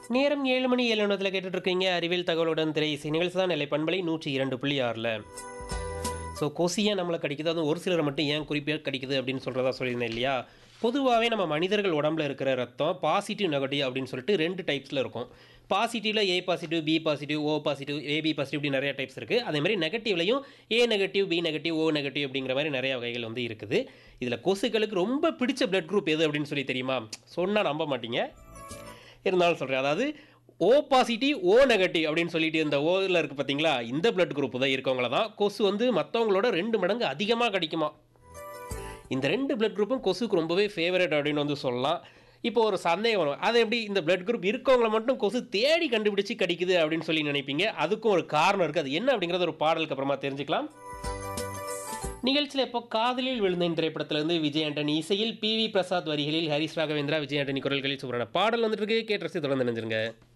நேரம் ஏழு மணி ஏழு நிமிடத்தில் கேட்டுட்டு இருக்கீங்க அறிவியல் தகவலுடன் திரை இசை நிகழ்ச்சி தான் நிலை பண்பலை நூற்றி இரண்டு புள்ளி ஆறில் ஸோ கொசு ஏன் நம்மளை கடிக்குது அதுவும் ஒரு சிலரை மட்டும் ஏன் குறிப்பாக கடிக்குது அப்படின்னு சொல்கிறதா சொல்லியிருந்தேன் இல்லையா பொதுவாகவே நம்ம மனிதர்கள் உடம்புல இருக்கிற ரத்தம் பாசிட்டிவ் நெகட்டிவ் அப்படின்னு சொல்லிட்டு ரெண்டு டைப்ஸில் இருக்கும் பாசிட்டிவ்ல A positive B positive O positive AB positive இப்படி நிறைய டைப்ஸ் இருக்குது அதே மாதிரி நெகட்டிவ்லையும் A negative B negative O negative அப்படிங்கிற மாதிரி நிறைய வகைகள் வந்து இருக்குது இதில் கொசுக்களுக்கு ரொம்ப பிடிச்ச பிளட் குரூப் எது அப்படின்னு சொல்லி தெரியுமா சொன்னால் நம்ப மாட்டீங்க இருந்தாலும் சொல்கிறேன் அதாவது ஓ பாசிட்டிவ் ஓ நெகட்டிவ் அப்படின்னு சொல்லிட்டு இந்த ஓவில் இருக்குது பார்த்தீங்களா இந்த பிளட் குரூப் தான் இருக்கவங்கள தான் கொசு வந்து மற்றவங்களோட ரெண்டு மடங்கு அதிகமாக கடிக்குமா இந்த ரெண்டு பிளட் குரூப்பும் கொசுக்கு ரொம்பவே ஃபேவரட் அப்படின்னு வந்து சொல்லலாம் இப்போ ஒரு சந்தேகம் வரும் அது எப்படி இந்த பிளட் குரூப் இருக்கவங்கள மட்டும் கொசு தேடி கண்டுபிடிச்சு கடிக்குது அப்படின்னு சொல்லி நினைப்பீங்க அதுக்கும் ஒரு காரணம் இருக்குது அது என்ன அப்படிங்கிறது ஒரு பாடலுக்கு அப்புறமா தெரிஞ்சுக்கலாம் நிகழ்ச்சியில் இப்போ காதலில் விழுந்தேன் திரைப்படத்திலிருந்து விஜய் ஆண்டனி இசையில் பி வி பிரசாத் வரிகளில் ஹரிஸ் ராகவேந்திரா விஜய் ஆண்டனி குரல்களில் சூப்பரான பாடல் வந்துட்டு இருக்கு கேட்டு ரசி தொடர்ந்து நினைஞ்சிருங்க